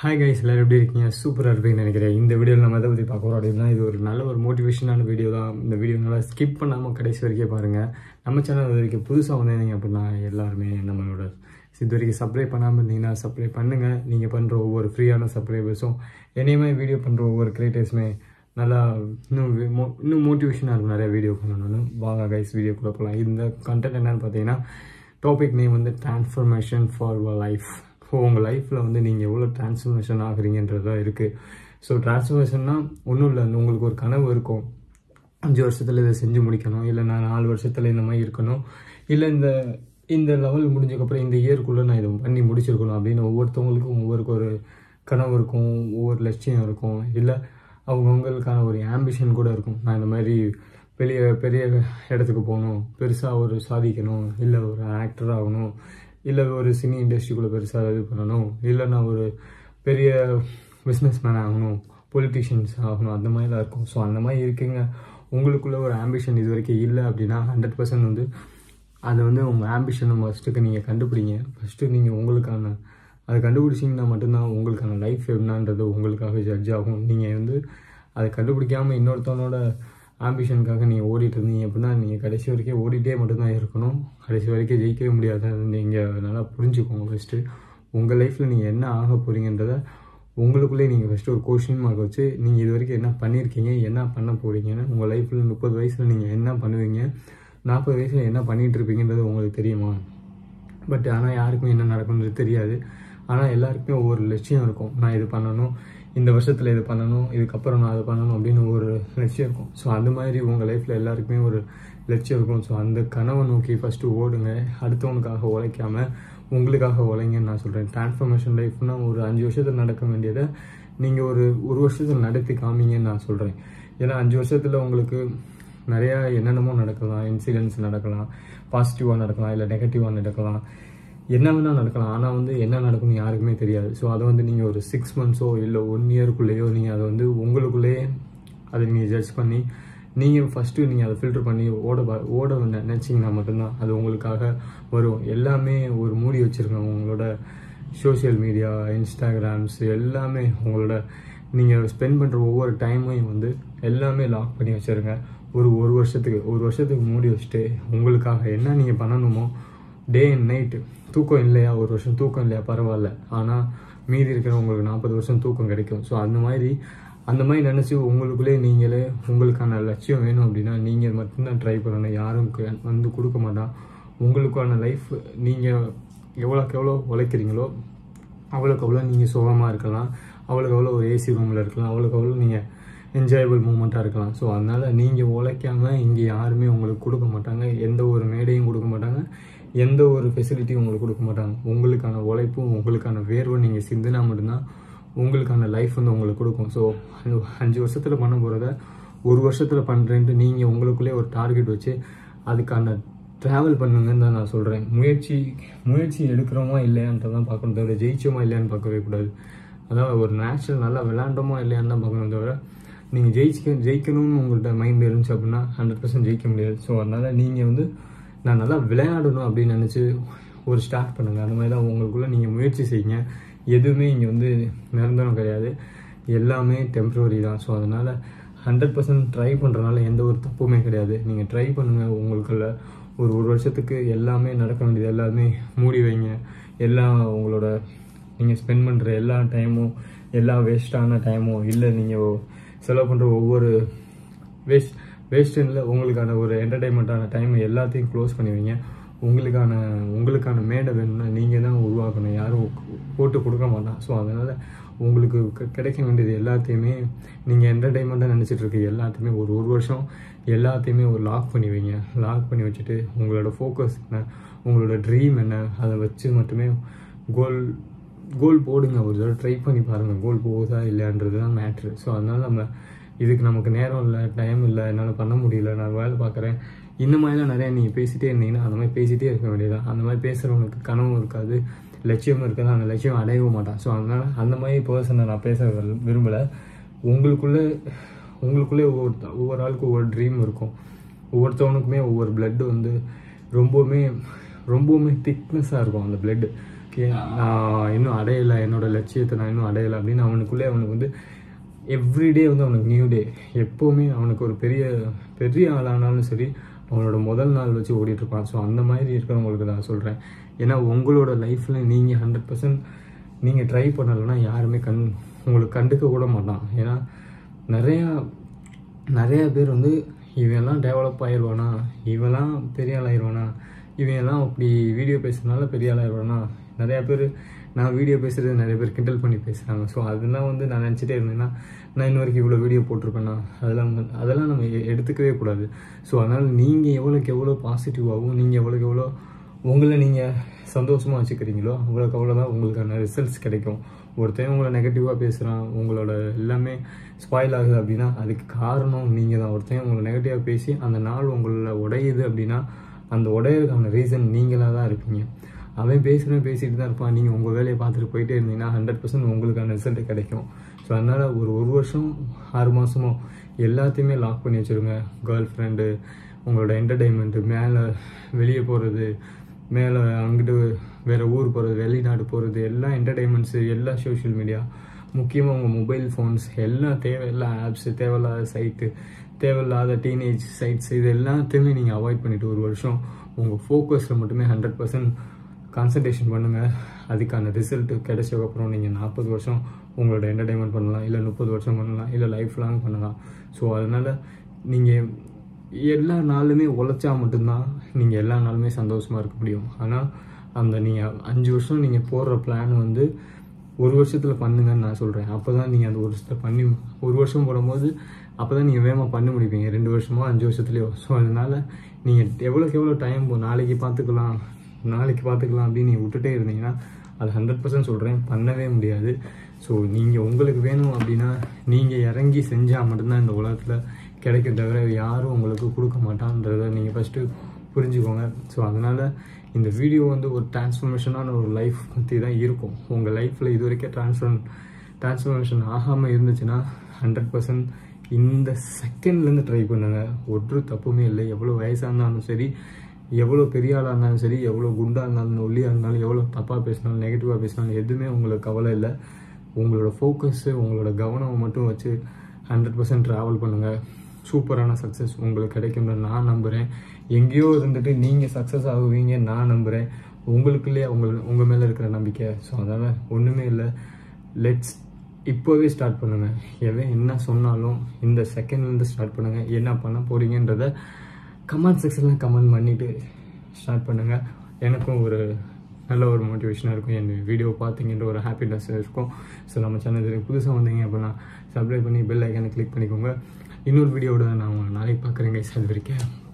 hi guys எல்லாரும் எப்படி இருக்கீங்க சூப்பராக இருப்பீங்கன்னு நினைக்கிறேன் இந்த வீடியோவில் நம்ம எதை பற்றி பார்க்க போகிறோம் அப்படின்னா இது ஒரு நல்ல ஒரு மோட்டிவேஷனான வீடியோ தான் இந்த வீடியோ நல்லா ஸ்கிப் பண்ணாமல் கடைசி வரைக்கும் பாருங்கள் நம்ம சேனல் இது வரைக்கும் புதுசாக வந்திருந்தீங்க அப்படின்னா எல்லாருமே நம்மளோட இது வரைக்கும் சப்ஸ்கிரைப் பண்ணாமல் இருந்தீங்கன்னா சப்ஸ்கிரைப் பண்ணுங்கள் நீங்கள் பண்ணுற ஒவ்வொரு ஃப்ரீயான சப்ஸ்கிரைபர்ஸும் என்னையுமே வீடியோ பண்ணுற ஒவ்வொரு கிரியேட்டர்ஸுமே நல்லா இன்னும் வி- மோ- இன்னும் மோட்டிவேஷனாக இருக்கும் நிறைய வீடியோ பண்ணணும்னு வாங்க கைஸ் வீடியோக்குள்ளே போகலாம் இந்த கண்டென்ட் என்னன்னு பார்த்தீங்கன்னா டாபிக் நேம் வந்து டிரான்ஸ்ஃபர்மேஷன் ஃபார் லைஃப் ஸோ உங்கள் லைஃப்பில் வந்து நீங்கள் எவ்வளோ டிரான்ஸ்ஃபர்மேஷன் ஆகுறீங்கன்றது தான் இருக்குது ஸோ டிரான்ஸ்ஃபர்மேஷன்னா ஒன்றும் இல்லை உங்களுக்கு ஒரு கனவு இருக்கும் அஞ்சு வருஷத்தில் இதை செஞ்சு முடிக்கணும் இல்லை நான் நாலு வருஷத்தில் இந்த மாதிரி இருக்கணும் இல்லை இந்த இந்த லெவல் முடிஞ்சக்கப்புறம் இந்த இயர்க்குள்ளே நான் இதை பண்ணி முடிச்சிருக்கணும் அப்படின்னு ஒவ்வொருத்தவங்களுக்கும் ஒவ்வொரு ஒரு கனவு இருக்கும் ஒவ்வொரு லட்சியம் இருக்கும் இல்லை அவங்கவுங்களுக்கான ஒரு ஆம்பிஷன் கூட இருக்கும் நான் இந்த மாதிரி பெரிய பெரிய இடத்துக்கு போகணும் பெருசாக ஒரு சாதிக்கணும் இல்லை ஒரு ஆக்டர் ஆகணும் இல்லை ஒரு சினி இண்டஸ்ட்ரிக்குள்ளே பெருசாக இது பண்ணணும் இல்லை நான் ஒரு பெரிய பிஸ்னஸ் மேன் ஆகணும் பொலிட்டிஷியன்ஸ் ஆகணும் அந்த மாதிரிலாம் இருக்கும் ஸோ அந்த மாதிரி இருக்குங்க உங்களுக்குள்ள ஒரு ஆம்பிஷன் இது வரைக்கும் இல்லை அப்படின்னா ஹண்ட்ரட் பர்சன்ட் வந்து அதை வந்து உங்கள் ஆம்பிஷனை ஃபஸ்ட்டுக்கு நீங்கள் கண்டுபிடிங்க ஃபஸ்ட்டு நீங்கள் உங்களுக்கான அதை கண்டுபிடிச்சிங்கன்னா மட்டும்தான் உங்களுக்கான லைஃப் என்னன்றது உங்களுக்காக ஜட்ஜ் ஆகும் நீங்கள் வந்து அதை கண்டுபிடிக்காமல் இன்னொருத்தவனோட ஆம்பிஷனுக்காக நீங்கள் ஓடிட்டு இருந்தீங்க அப்படின்னா நீங்கள் கடைசி வரைக்கும் ஓடிட்டே மட்டும்தான் இருக்கணும் கடைசி வரைக்கும் ஜெயிக்கவே முடியாது நீங்கள் நல்லா புரிஞ்சுக்கோங்க ஃபஸ்ட்டு உங்கள் லைஃப்பில் நீங்கள் என்ன ஆக போகிறீங்கன்றத உங்களுக்குள்ளே நீங்கள் ஃபஸ்ட்டு ஒரு கொஷின் மார்க் வச்சு நீங்கள் இது வரைக்கும் என்ன பண்ணியிருக்கீங்க என்ன பண்ண போகிறீங்கன்னு உங்கள் லைஃப்பில் முப்பது வயசில் நீங்கள் என்ன பண்ணுவீங்க நாற்பது வயசில் என்ன பண்ணிட்டு இருப்பீங்கன்றது உங்களுக்கு தெரியுமா பட் ஆனால் யாருக்கும் என்ன நடக்கும்ன்றது தெரியாது ஆனால் எல்லாருக்குமே ஒவ்வொரு லட்சியம் இருக்கும் நான் இது பண்ணணும் இந்த வருஷத்தில் இது பண்ணணும் இதுக்கப்புறம் நான் அது பண்ணணும் அப்படின்னு ஒரு லட்சியம் இருக்கும் ஸோ அந்த மாதிரி உங்கள் லைஃப்பில் எல்லாருக்குமே ஒரு லட்சியம் இருக்கும் ஸோ அந்த கனவை நோக்கி ஃபஸ்ட்டு ஓடுங்க அடுத்தவனுக்காக உழைக்காம உங்களுக்காக உழைங்கன்னு நான் சொல்கிறேன் டிரான்ஸ்ஃபர்மேஷன் லைஃப்னா ஒரு அஞ்சு வருஷத்தில் நடக்க வேண்டியதை நீங்கள் ஒரு ஒரு வருஷத்தில் நடத்தி காமிங்கன்னு நான் சொல்கிறேன் ஏன்னா அஞ்சு வருஷத்தில் உங்களுக்கு நிறையா என்னென்னமோ நடக்கலாம் இன்சிடென்ட்ஸ் நடக்கலாம் பாசிட்டிவாக நடக்கலாம் இல்லை நெகட்டிவாக நடக்கலாம் என்ன வேணால் நடக்கலாம் ஆனால் வந்து என்ன நடக்கும்னு யாருக்குமே தெரியாது ஸோ அதை வந்து நீங்கள் ஒரு சிக்ஸ் மந்த்ஸோ இல்லை ஒன் இயருக்குள்ளேயோ நீங்கள் அதை வந்து உங்களுக்குள்ளேயே அதை நீங்கள் ஜட்ஜ் பண்ணி நீங்கள் ஃபஸ்ட்டு நீங்கள் அதை ஃபில்டர் பண்ணி ஓட ப- ஓட நினச்சிங்கன்னா மட்டும்தான் அது உங்களுக்காக வரும் எல்லாமே ஒரு மூடி வச்சுருக்கோம் உங்களோட சோஷியல் மீடியா இன்ஸ்டாகிராம்ஸ் எல்லாமே உங்களோட நீங்கள் ஸ்பெண்ட் பண்ணுற ஒவ்வொரு டைமையும் வந்து எல்லாமே லாக் பண்ணி வச்சுருங்க ஒரு ஒரு வருஷத்துக்கு ஒரு வருஷத்துக்கு மூடி வச்சுட்டு உங்களுக்காக என்ன நீங்கள் பண்ணணுமோ டே அண்ட் நைட்டு தூக்கம் இல்லையா ஒரு வருஷம் தூக்கம் இல்லையா பரவாயில்ல ஆனால் மீதி இருக்கிற உங்களுக்கு நாற்பது வருஷம் தூக்கம் கிடைக்கும் ஸோ அந்த மாதிரி அந்த மாதிரி நினச்சி உங்களுக்குள்ளே நீங்களே உங்களுக்கான லட்சியம் வேணும் அப்படின்னா நீங்கள் மட்டும்தான் ட்ரை பண்ணணும் யாரும் கு- வந்து கொடுக்க மாட்டான் உங்களுக்கான லைஃப் நீங்கள் எவ்வளோக்கு எவ்வளோ உழைக்கிறீங்களோ அவ்வளோக்கு அவ்வளோ நீங்கள் சுகமாக இருக்கலாம் அவ்வளோக்கு அவ்வளோ ஒரு ஏசி ரூமில் இருக்கலாம் அவ்வளோக்கு அவ்வளோ நீங்கள் என்ஜாயபிள் மூமெண்ட்டாக இருக்கலாம் ஸோ அதனால் நீங்கள் உழைக்காமல் இங்கே யாருமே உங்களுக்கு கொடுக்க மாட்டாங்க எந்த ஒரு மேடையும் கொடுக்க மாட்டாங்க எந்த ஒரு ஃபெசிலிட்டியும் உங்களுக்கு கொடுக்க மாட்டாங்க உங்களுக்கான உழைப்பும் உங்களுக்கான வேர்வும் நீங்கள் சிந்தினா மட்டும்தான் உங்களுக்கான லைஃப் வந்து உங்களுக்கு கொடுக்கும் ஸோ அஞ்சு வருஷத்தில் பண்ண போகிறத ஒரு வருஷத்தில் பண்ணுறேன்ட்டு நீங்கள் உங்களுக்குள்ளே ஒரு டார்கெட் வச்சு அதுக்கான ட்ராவல் பண்ணுங்கன்னு தான் நான் சொல்கிறேன் முயற்சி முயற்சி எடுக்கிறோமா இல்லையான்றதான் பார்க்கணும் தவிர ஜெயிச்சோமா இல்லையான்னு பார்க்கவே கூடாது அதாவது ஒரு நேச்சுரல் நல்லா விளையாண்டோமா இல்லையான்னு தான் பார்க்கணும் தவிர நீங்கள் ஜெயிச்சிக்க ஜெயிக்கணும்னு உங்கள்கிட்ட மைண்ட் இருந்துச்சு அப்படின்னா ஹண்ட்ரட் பர்சன்ட் ஜெயிக்க முடியாது ஸோ அதனால் நீங்கள் வந்து நான் நல்லா விளையாடணும் அப்படின்னு நினச்சி ஒரு ஸ்டார்ட் பண்ணுங்கள் அந்த மாதிரி தான் உங்களுக்குள்ளே நீங்கள் முயற்சி செய்யுங்க எதுவுமே இங்கே வந்து நிரந்தரம் கிடையாது எல்லாமே டெம்ப்ரவரி தான் ஸோ அதனால் ஹண்ட்ரட் பர்சன்ட் ட்ரை பண்ணுறதுனால எந்த ஒரு தப்புமே கிடையாது நீங்கள் ட்ரை பண்ணுங்கள் உங்களுக்குள்ள ஒரு ஒரு வருஷத்துக்கு எல்லாமே நடக்க வேண்டியது எல்லாமே மூடி வைங்க எல்லாம் உங்களோட நீங்கள் ஸ்பெண்ட் பண்ணுற எல்லா டைமும் எல்லா வேஸ்ட்டான டைமும் இல்லை நீங்கள் செலவு பண்ணுற ஒவ்வொரு வேஸ்ட் வேஸ்ட்டுன்னு உங்களுக்கான ஒரு என்டர்டைன்மெண்ட்டான டைம் எல்லாத்தையும் க்ளோஸ் பண்ணி வைங்க உங்களுக்கான உங்களுக்கான மேடை வேணும்னா நீங்கள் தான் உருவாக்கணும் யாரும் போட்டு கொடுக்க மாட்டான் ஸோ அதனால் உங்களுக்கு க- கிடைக்க வேண்டியது எல்லாத்தையுமே நீங்கள் என்டர்டைன்மெண்ட்டாக நினச்சிட்டு இருக்க எல்லாத்தையுமே ஒரு ஒரு வருஷம் எல்லாத்தையுமே ஒரு லாக் பண்ணி வைங்க லாக் பண்ணி வச்சுட்டு உங்களோட ஃபோக்கஸ் என்ன உங்களோட ட்ரீம் என்ன அதை வச்சு மட்டுமே கோல் கோல் போடுங்க ஒரு தடவை ட்ரை பண்ணி பாருங்கள் கோல் போகுதா இல்லையான்றது தான் மேட்ரு ஸோ அதனால் நம்ம இதுக்கு நமக்கு நேரம் இல்லை டைம் இல்லை என்னால் பண்ண முடியல நான் வேலை பார்க்குறேன் இந்த மாதிரிலாம் நிறையா நீங்கள் பேசிட்டே இருந்தீங்கன்னா அந்த மாதிரி பேசிட்டே இருக்க வேண்டியதான் அந்த மாதிரி பேசுகிறவங்களுக்கு கனவும் இருக்காது லட்சியமும் இருக்காது அந்த லட்சியம் அடையவும் மாட்டான் ஸோ அதனால் அந்த மாதிரி பர்சனை நான் பேச விரும்ப- விரும்பலை உங்களுக்குள்ளே உங்களுக்குள்ளே ஒவ்வொரு ஒவ்வொரு ஆளுக்கும் ஒவ்வொரு ட்ரீம் இருக்கும் ஒவ்வொருத்தவனுக்குமே ஒவ்வொரு blood வந்து ரொம்பவுமே ரொம்பவுமே திக்னஸாக இருக்கும் அந்த blood ஓகே நான் இன்னும் அடையலை என்னோட லட்சியத்தை நான் இன்னும் அடையலை அப்படின்னு அவனுக்குள்ளே அவனுக்கு வந்து எவ்ரிடே வந்து அவனுக்கு நியூ டே எப்போவுமே அவனுக்கு ஒரு பெரிய பெரிய ஆளானாலும் சரி அவனோட முதல் நாள் வச்சு ஓடிட்டு இருப்பான் ஸோ அந்த மாதிரி இருக்கிறவங்களுக்கு நான் சொல்கிறேன் ஏன்னா உங்களோட லைஃப்பில் நீங்கள் ஹண்ட்ரட் பர்சன்ட் நீங்கள் ட்ரை பண்ணலைன்னா யாருமே கண் உங்களுக்கு கண்டுக்க கூட மாட்டான் ஏன்னா நிறையா நிறைய பேர் வந்து இவன்லாம் டெவலப் ஆயிடுவானா இவன்லாம் பெரிய ஆள் ஆயிடுவானா இவன்லாம் அப்படி வீடியோ பேசுறதுனால பெரிய ஆள் ஆயிடுவானா நிறையா பேர் நான் வீடியோ பேசுகிறது நிறைய பேர் கிண்டல் பண்ணி பேசுகிறாங்க ஸோ அதெல்லாம் வந்து நான் நினச்சிட்டே இருந்தேன்னா நான் இன்ன வரைக்கும் இவ்வளோ வீடியோ போட்டிருப்பேன்னா அதெல்லாம் வந்து- அதெல்லாம் நம்ம எ- எடுத்துக்கவே கூடாது ஸோ அதனால் நீங்கள் எவ்வளோக்கு எவ்வளோ பாசிட்டிவாகவும் நீங்கள் எவ்வளோக்கு எவ்வளோ உங்களை நீங்கள் சந்தோஷமாக வச்சுக்கிறீங்களோ அவ்வளோக்கு அவ்வளோதான் உங்களுக்கான ரிசல்ட்ஸ் கிடைக்கும் ஒருத்தன் உங்களை நெகட்டிவாக பேசுகிறான் உங்களோட எல்லாமே ஸ்பாயில் ஆகுது அப்படின்னா அதுக்கு காரணம் நீங்கள் தான் ஒருத்தன் உங்களை நெகட்டிவாக பேசி அந்த நாள் உங்களை உடையுது அப்படின்னா அந்த உடையிறதுக்கான ரீசன் நீங்களாக தான் இருப்பீங்க அவன் பேசுகிறேன் பேசிட்டு தான் இருப்பான் நீங்கள் உங்கள் வேலையை பார்த்துட்டு போயிட்டே இருந்தீங்கன்னா ஹண்ட்ரட் பர்சன்ட் உங்களுக்கான ரிசல்ட் கிடைக்கும் ஸோ அதனால் ஒரு ஒரு வருஷம் ஆறு மாதமோ எல்லாத்தையுமே லாக் பண்ணி வச்சுருங்க கேர்ள் ஃப்ரெண்டு உங்களோட என்டர்டெயின்மெண்ட்டு மேலே வெளியே போகிறது மேலே அங்கிட்டு வேறு ஊர் போகிறது வெளிநாடு போகிறது எல்லா என்டர்டெயின்மெண்ட்ஸு எல்லா சோஷியல் மீடியா முக்கியமாக உங்கள் மொபைல் ஃபோன்ஸ் எல்லாம் தேவையில்லாத ஆப்ஸு தேவையில்லாத சைட்டு தேவையில்லாத டீனேஜ் சைட்ஸ் இது எல்லாத்தையுமே நீங்கள் அவாய்ட் பண்ணிட்டு ஒரு வருஷம் உங்கள் ஃபோக்கஸில் மட்டுமே ஹண்ட்ரட் பர்சன்ட் கான்சன்ட்ரேஷன் பண்ணுங்கள் அதுக்கான ரிசல்ட் கிடைச்சதுக்கப்புறம் நீங்கள் நாற்பது வருஷம் உங்களோட என்டர்டைன்மெண்ட் பண்ணலாம் இல்லை முப்பது வருஷம் பண்ணலாம் இல்லை லைஃப் லாங் பண்ணலாம் ஸோ அதனால் நீங்கள் எல்லா நாளுமே உழைச்சா மட்டும்தான் நீங்கள் எல்லா நாளுமே சந்தோஷமாக இருக்க முடியும் ஆனால் அந்த நீங்கள் அஞ்சு வருஷம் நீங்கள் போடுற பிளான் வந்து ஒரு வருஷத்தில் பண்ணுங்கன்னு நான் சொல்கிறேன் அப்போ தான் நீங்கள் அந்த ஒரு வருஷத்தில் பண்ணி ஒரு வருஷம் போடும்போது அப்போ தான் நீங்கள் வேகமாக பண்ண முடிப்பீங்க ரெண்டு வருஷமோ அஞ்சு வருஷத்துலையோ ஸோ அதனால் நீங்கள் எவ்வளோக்கு எவ்வளோ டைம் நாளைக்கு பார்த்துக்கலாம் நாளைக்கு பார்த்துக்கலாம் அப்படின்னு நீங்கள் விட்டுட்டே இருந்தீங்கன்னா அது ஹண்ட்ரட் பர்சன்ட் சொல்கிறேன் பண்ணவே முடியாது ஸோ நீங்கள் உங்களுக்கு வேணும் அப்படின்னா நீங்கள் இறங்கி செஞ்சால் மட்டும்தான் இந்த உலகத்தில் கிடைக்கும் தவிர யாரும் உங்களுக்கு கொடுக்க மாட்டான்றதை நீங்கள் ஃபஸ்ட்டு புரிஞ்சுக்கோங்க ஸோ அதனால் இந்த வீடியோ வந்து ஒரு டிரான்ஸ்ஃபர்மேஷனான ஒரு லைஃப் பற்றி தான் இருக்கும் உங்கள் லைஃப்பில் இது வரைக்கும் ட்ரான்ஸ்ஃபர் டிரான்ஸ்ஃபர்மேஷன் ஆகாமல் இருந்துச்சுன்னா ஹண்ட்ரட் பர்சன்ட் இந்த செகண்ட்லேருந்து ட்ரை பண்ணுங்க ஒரு தப்புமே இல்லை எவ்வளோ வயசாக இருந்தாலும் சரி எவ்வளோ பெரிய ஆளாக இருந்தாலும் சரி எவ்வளோ குண்டாக இருந்தாலும் ஒல்லியாக இருந்தாலும் எவ்வளோ தப்பாக பேசினாலும் நெகட்டிவாக பேசினாலும் எதுவுமே உங்களுக்கு கவலை இல்லை உங்களோட ஃபோக்கஸ்ஸு உங்களோட கவனம் மட்டும் வச்சு ஹண்ட்ரட் பர்சன்ட் ட்ராவல் பண்ணுங்கள் சூப்பரான சக்ஸஸ் உங்களுக்கு கிடைக்கும்னு நான் நம்புகிறேன் எங்கேயோ இருந்துட்டு நீங்கள் சக்ஸஸ் ஆகுவீங்க நான் நம்புகிறேன் உங்களுக்குள்ளேயே உங்கள் உங்கள் மேலே இருக்கிற நம்பிக்கை ஸோ அதனால் ஒன்றுமே இல்லை லெட்ஸ் இப்போவே ஸ்டார்ட் பண்ணுங்கள் எவன் என்ன சொன்னாலும் இந்த செகண்ட்லேருந்து ஸ்டார்ட் பண்ணுங்கள் என்ன பண்ண போகிறீங்கன்றத கமெண்ட் செக்ஷனில் கமெண்ட் பண்ணிவிட்டு ஸ்டார்ட் பண்ணுங்கள் எனக்கும் ஒரு நல்ல ஒரு மோட்டிவேஷனாக இருக்கும் என் வீடியோ பார்த்தீங்கன்ற ஒரு ஹாப்பினஸ் இருக்கும் ஸோ நம்ம சேனல் புதுசாக வந்தீங்க அப்படின்னா சப்ஸ்கிரைப் பண்ணி பெல் ஐக்கானை கிளிக் பண்ணிக்கோங்க இன்னொரு வீடியோட நான் உங்களை நாளைக்கு பார்க்குறேங்க அது வரைக்கும்